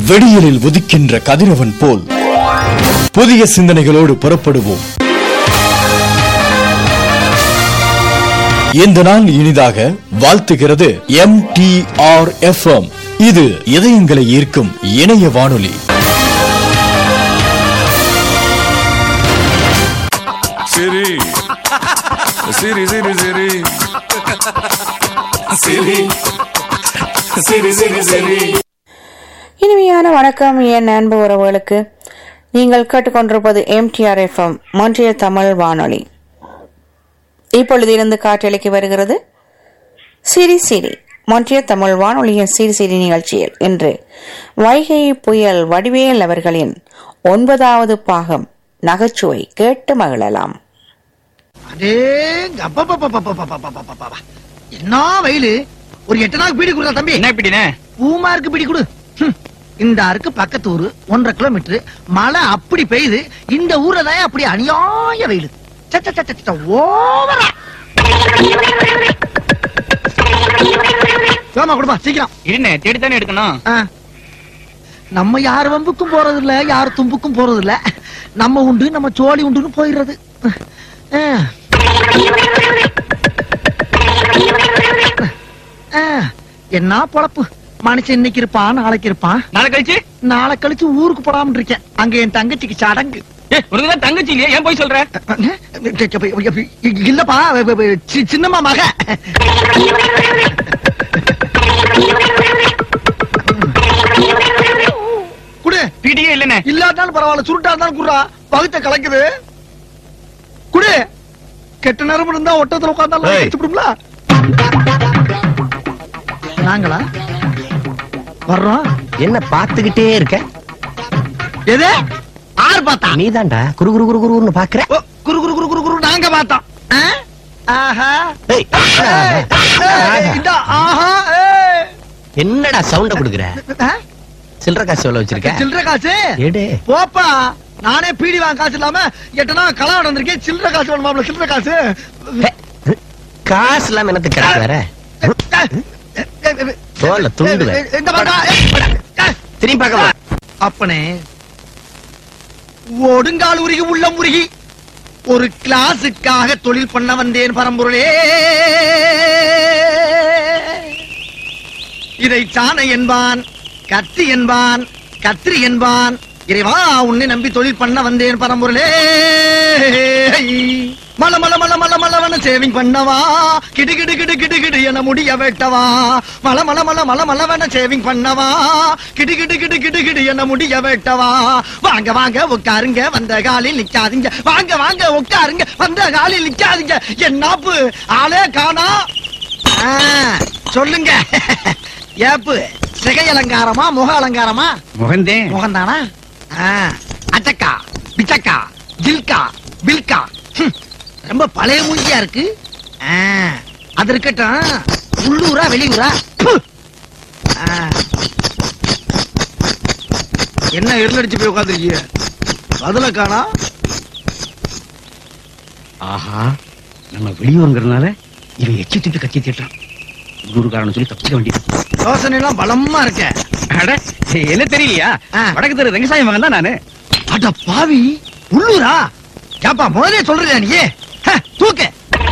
வெடியலில் உதிக்கின்ற கதிரவன் போல் புதிய சிந்தனைகளோடு புறப்படுவோம் இந்த நாள் இனிதாக வாழ்த்துகிறது எம் டி ஆர் எஃப் இது இதயங்களை ஈர்க்கும் இணைய வானொலி Siri. Siri, Siri, Siri. Siri. Siri, Siri, Siri. இனிமையான வணக்கம் என் அன்பு உறவுகளுக்கு நீங்கள் கேட்டுக்கொண்டிருப்பது எம்டிஆர் எஃப்எம் மொன்றிய தமிழ் வானொலி இப்பொழுது இருந்து காற்றலைக்கு வருகிறது சிரி சிரி மொன்றிய தமிழ் வானொலியின் சிரி சிரி நிகழ்ச்சியில் இன்று வைகை புயல் வடிவேல் அவர்களின் ஒன்பதாவது பாகம் நகைச்சுவை கேட்டு மகிழலாம் அடேங்க அப்பப்பப்பப்பப்பப்பப்பப்பப்பப்பப்ப. என்ன வெயிலு ஒரு எட்டு நாள் பீடி கொடுத்தா தம்பி என்ன இப்படினே பூமாருக்கு பீடி கொடு ஹம். இந்த ஆருக்கு பக்கத்து ஊரு ஒன்றரை கிலோமீட்டர் மழை அப்படி பெய்யுது இந்த ஊர்ல தான் அப்படி அநியாய வெயிலு ச, ச, ச, ச, ச, ஓவரா சோமா கொடுப்பா சீக்கிரம் இருண்ணே தேடித்தானே எடுக்கணும் ஆ. நம்ம யார் வம்புக்கும் போறது இல்ல யார் தும்புக்கும் போறது இல்ல நம்ம உண்டு நம்ம சோழி உண்டுன்னு போயிடுறது ஆ. ஆ. என்ன பொழப்பு மனுஷன் இன்னைக்கு இருப்பான் நாளைக்கு இருப்பான் நாளை கழிச்சு நாளை கழிச்சு ஊருக்கு போடாம இருக்கேன் அங்க என் தங்கச்சிக்கு சடங்கு ஏ உனக்குதான் தங்கச்சி இல்லையா ஏன் போய் சொல்ற இல்லப்பா சி- சின்னம்மா மக குடு பீடியே இல்லனே இல்லாட்டாலும் பரவாயில்ல சுருட்டா இருந்தாலும் குடுறா பகுத்த கலக்குது குடு கெட்ட நேரம் இருந்தா ஒட்டத்துல உட்கார்ந்தாலும் ஏய். வச்சுடும்ல நாங்களா வர்றோம் என்ன பாத்துக்கிட்டே இருக்க எது ஆறு பார்த்தா நீதான்டா குரு குரு குரு குருன்னு பாக்குற ஓ, குரு குரு குரு குரு குரு நாங்க பார்த்தோம் ஆ? ஆஹா ஏய், ஏய், ஏய், இதா, ஆஹா ஏய். என்னடா சவுண்ட குடுக்குற ஆ? சில்லற காசு எவ்வளவு வச்சிருக்க சில்லறை காசு எடு போப்பா நானே பீடி வாங்க காசு இல்லாம எட்டனா கலா நடந்திருக்கேன் சில்லறை காசு வேணுமாப்ல சில்லறை காசு ஹே, காசு இல்லாம என்னத்து கிடக்கு வேற தோல்ல துண்டுவேன். இந்த பக்கம் திரும்பி பார்க்கலாம் அப்பனே ஒடுங்கால் உருகி உள்ளம் உருகி ஒரு கிளாஸுக்காக தொழில் பண்ண வந்தேன் பரம்பொருளே இதை சாண என்பான் கத்தி என்பான் கத்திரி என்பான் இறைவா உன்னை நம்பி தொழில் பண்ண வந்தேன் பரம்பொருளே மல மல மல மல மலவன சேவிங் பண்ணவா கிடு கிடு கிடு கிடு கிடு என முடிய வெட்டவா மல மல மல மல மலவன சேவிங் பண்ணவா கிடு கிடு கிடு கிடு கிடு என முடிய வெட்டவா வாங்க வாங்க உட்காருங்க வந்த காலில் நிக்காதீங்க வாங்க வாங்க உட்காருங்க வந்த காலில் நிக்காதீங்க என் நாப்பு ஆளே காணா ஆ, சொல்லுங்க ஏப்பு சிகை அலங்காரமா முக அலங்காரமா முகந்தே முகந்தானா ஆ, அச்சக்கா பிச்சக்கா ஜில்கா பில்கா ஹம், ரொம்ப பழைய மூஞ்சியா இருக்கு ஆ, அது இருக்கட்டும் உள்ளூரா வெளியூரா ப்பு. ஆ. என்ன எருளடிச்சு போய் உட்காந்துருக்கீங்க பதில காணா ஆஹா நம்ம வெளியூருங்கிறதுனால இவன் எச்சி திட்டு கத்தி திட்டான் உள்ளூர்காரன் சொல்லி தப்பிக்க வேண்டியது யோசனை எல்லாம் பலமா இருக்க அட என்ன தெரியலையா ஆ. வடக்கு தெரு ரங்கசாமி மகன் தான் நானு அட பாவி உள்ளூரா ஏப்பா முதலே சொல்றியா நீ ஹ, தூக்கு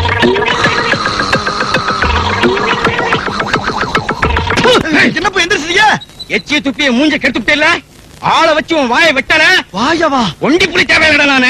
என்னப்பா எந்திரிச்சிட்டீங்க எச்சி துப்பிய மூஞ்ச கெடுத்துட்டேல ஆளை வச்சு உன் வாயை வெட்டல வாயவா ஒண்டி புளி தேவையில்லை நானு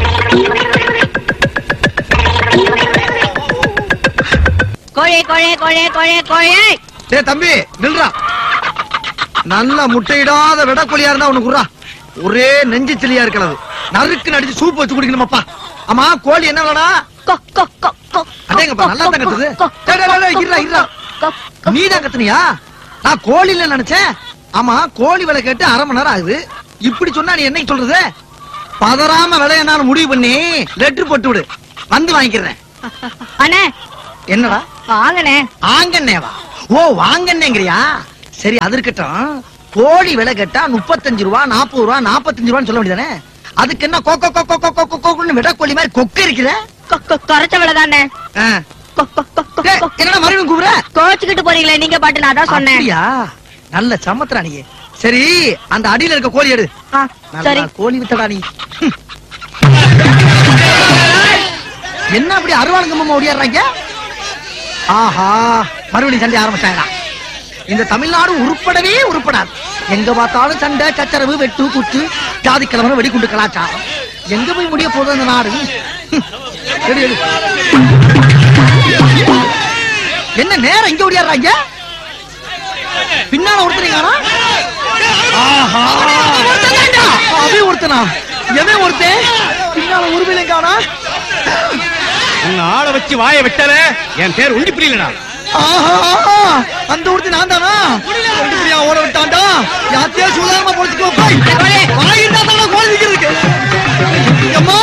கோழி கோழி கோழி கோழி கோழி டேய் தம்பி நில்றா நல்ல முட்டையிடாத விடக்கொலியா இருந்தா உனக்கு குர்றா ஒரே நெஞ்சு சிலியா இருக்கிறது நறுக்கு நடிச்சு சூப் வச்சு குடிக்கணுமாப்பா ஆமா கோழி என்ன வேணா கொ கொ கொ கொ அடேங்கப்பா நல்லா தான் கத்துது டேய், டேய், டேய், டேய், இருடா இருடா நீ தான் கத்துனியா நான் கோழி இல்ல நினைச்சேன் ஆமா கோழி விலை கேட்டு அரை மணி நேரம் ஆகுது இப்படி சொன்னா நீ என்னைக்கு சொல்றது பதறாம விலைய நான் முடிவு பண்ணி லெட்டர் போட்டு விடு வந்து வாங்கிக்கிறேன் அண்ணே என்னடா வாங்கண்ணே ஆங்கன்னேவா ஓ வாங்கன்னேங்கிறியா சரி அது இருக்கட்டும் கோழி விலை கேட்டா முப்பத்தஞ்சு ரூபா நாற்பது ரூபா நாற்பத்தஞ்சு ரூபான்னு சொல்ல வேண்டியதானே அதுக்கு என்ன கொக்கோ கொக்கோ கொக்கோ கொக்கோன்னு விட கோழி மாதிரி கொக்க இருக்கிற கொ- கொ- குறைச்ச விலை தானே ஆ. கொ- கொ- கொ- கொ- டேய், கொ- என்னடா மறுபடியும் கூப்பிடுற கோச்சுக்கிட்டு போறீங்களே நீங்க பாட்டு நான் தான் சொன்னேன் அப்படியா நல்ல சமத்துறா நீ சரி அந்த அடியில இருக்க கோழி எடு ஆ, சரி நல்லா கோழி வித்தடா நீ ஹம். என்ன அப்படி அருவாளுங்கம்மா ஓடியாடுறாங்க ஆஹா மறுபடியும் சண்டை ஆரம்பிச்சாங்க இந்த தமிழ்நாடு உருப்படவே உருப்படாது எங்க பார்த்தாலும் சண்டை சச்சரவு வெட்டு குத்து ஜாதி கிழமை வெடிகுண்டு கலாச்சாரம் எங்க போய் முடிய போதும் இந்த நாடு ஹம். எடு, எடு. என்ன நேரம் இங்க ஓடியாடுறாங்க பின்னால ஒருத்தனீங்களா ஆஹா அவன் ஒருத்தனா எவன் ஒருத்தன் பின்னால உருவிலை காணா உங்க ஆளை வச்சு வாயை விட்டல என் பேர் உண்டி புரியலடா ஆஹா அந்த ஒருத்தன் நான் தானா ஒண்டிப்பிரியா ஓட விட்டான்டா யாத்தையா சுதாரமா பொழைச்சுக்கோ போய் வாயிட்டா தானே கோழி விக்கிறதுக்கு அம்மா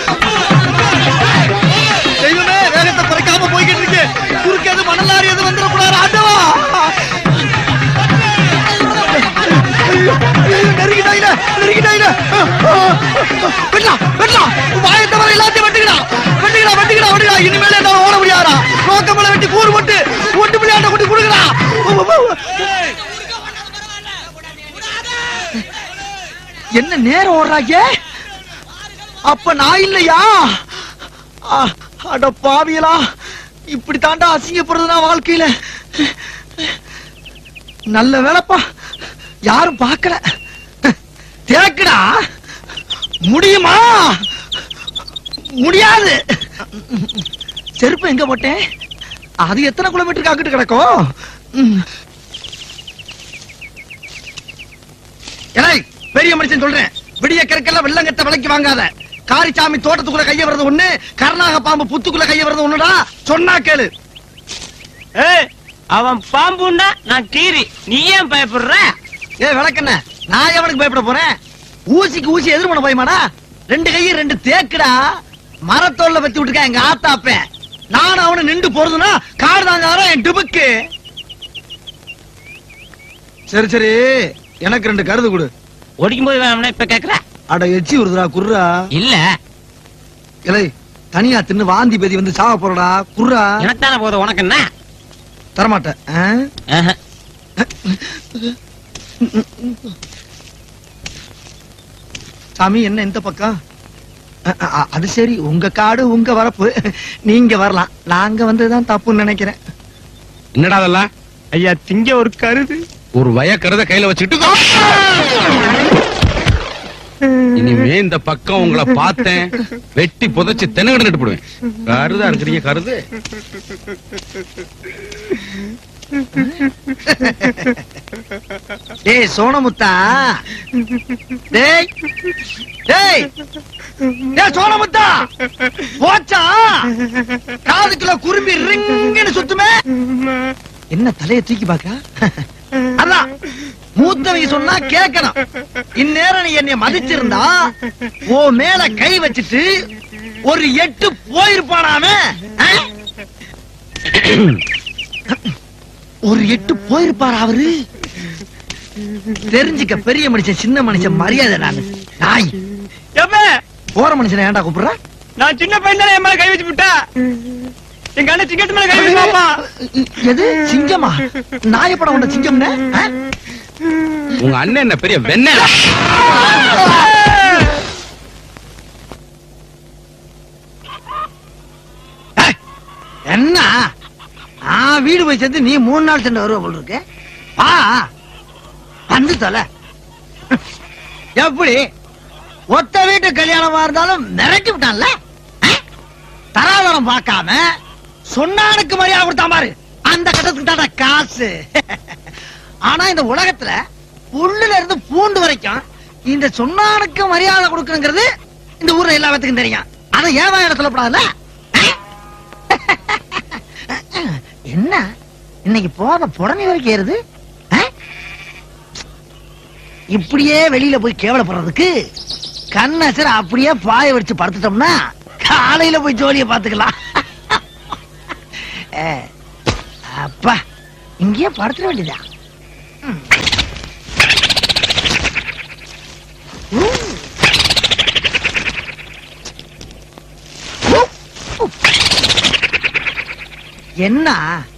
தெய்வமே வேகத்தை குறைக்காம போய்கிட்டு இருக்கு குறுக்கு எது மணல் லாரி எது வந்துடக்கூடாது ஆண்டவா ஐயோ, ஐயோ, நெருங்கிட்டாயில நெருங்கிட்டாயில வெட்டலாம் வெட்டலாம் வாயை தவிர எல்லாத்தையும் வெட்டுகிறா வெட்டுகிறா வெட்டுகிறா வெட்டுகிறா இனிமேல என்ன ஓட முடியாதா நோக்கமலை வெட்டி கூறு போட்டு ஒட்டு பிள்ளையாட்ட கொண்டு கொடுக்குறா என்ன நேரம் ஓடுறாங்க அப்ப நான் இல்லையா ஆ, அட பாவியலா இப்படி தாண்டா அசிங்கப்படுறது நான் வாழ்க்கையில நல்ல வேலைப்பா யாரும் பார்க்கல தேக்குடா முடியுமா முடியாது செருப்பு எங்க போட்டேன் அது எத்தனை கிலோமீட்டருக்கு அங்கிட்டு கிடக்கும் ம். ஏய் பெரிய மனுஷன் சொல்றேன் விடிய கற்கெல்லாம் வெள்ளங்கட்ட விலைக்கு வாங்காத காரிச்சாமி தோட்டத்துக்குள்ள கைய வர்றது ஒண்ணு கருணாக பாம்பு புத்துக்குள்ள கைய வர்றது ஒண்ணுடா சொன்னா கேளு அவன் பாம்புன்னா நான் கீரி நீ ஏன் பயப்படுற ஏ விளக்கண்ண நான் எவனுக்கு பயப்பட போறேன் ஊசிக்கு ஊசி எதிர் பண்ண பயமாடா ரெண்டு கையும் ரெண்டு தேக்குடா மரத்தோல்ல வச்சு விட்டுருக்கேன் எங்க ஆத்தாப்பேன் நானும் அவனு நின்று போறதுன்னா காடு தாங்க என் டிபுக்கு சரி சரி எனக்கு ரெண்டு கருது கொடு ஒடிக்கும் போது வேணும்னா இப்ப கேக்குற அட எச்சி வருதுடா குர்ரா இல்ல இலை தனியா தின்னு வாந்தி பேதி வந்து சாவ போறடா குர்ரா எனக்கு தானே போதும் உனக்கு என்ன தரமாட்டேன் ஆ? ஆஹா. சாமி என்ன இந்த பக்கம் அ, அ, அது சரி உங்க காடு உங்க வரப்பு நீங்க வரலாம் நாங்க வந்ததுதான் தப்புன்னு நினைக்கிறேன் என்னடா அதெல்லாம் ஐயா திங்க ஒரு கருது ஒரு வயக்கறத கையில வச்சுக்கிட்டு இனிமே இந்த பக்கம் உங்களை பார்த்தேன் வெட்டி புதைச்சு தென்னகடு நட்டு போடுவேன் கருதா இருக்கிறீங்க கருது டேய் சோனமுத்தா டேய் டேய் டேய் சோனமுத்தா போச்சா காதுக்குள்ள குரும்பி ரிங்குன்னு சுத்துமே என்ன தலைய தூக்கி பாக்க அதான் மூத்தவங்க சொன்னா கேட்கணும் இந்நேரம் நீ என்னை மதிச்சிருந்தா ஓ மேல கை வச்சுட்டு ஒரு எட்டு போயிருப்பானாமே ஆ? ஒரு எட்டு போயிருப்பார் அவரு தெரிஞ்சுக்க பெரிய மனுஷன் சின்ன மனுஷன் மரியாதை நான் நாய் போற மனுஷனை ஏன்டா கூப்பிடுற நான் சின்ன பையன் தானே என் மேல கை வச்சு விட்டா எங்க அண்ணன் சிங்கத்து மேல கை வச்சு பாப்பா எது சிங்கமா நாயப்படம் உண்ட சிங்கம்னு ஆ? உங்க அண்ணன் என்ன பெரிய வெண்ண ஏய், என்ன நான் வீடு போய் சேர்ந்து நீ மூணு நாள் சென்று வருவ போல இருக்கு வா வந்து தொலை எப்படி ஒத்த வீட்டு கல்யாணமா இருந்தாலும் மிரட்டி விட்டான்ல ஆ? தராதரம் பார்க்காம சொன்னானுக்கு மரியாதை கொடுத்தா பாரு அந்த கட்டத்துக்கு தான்டா காசு ஆனா இந்த உலகத்துல புல்லுல இருந்து பூண்டு வரைக்கும் இந்த சொன்னானுக்கு மரியாதை கொடுக்கணுங்கிறது இந்த ஊர்ல எல்லா பேத்துக்கும் தெரியும் அதை ஏன் வாயில சொல்லப்படாதுல்ல ஆ? என்ன இன்னைக்கு போத புடனி வரைக்கும் ஏறுது ஆ? இப்படியே வெளியில போய் கேவலப்படுறதுக்கு கண்ணசர அப்படியே பாய வச்சு படுத்துட்டோம்னா காலையில போய் ஜோலியை பாத்துக்கலாம் ஏ, அப்பா இங்கேயே படுத்துட வேண்டியதா ம். ஊ. ஊ. ஊ. என்ன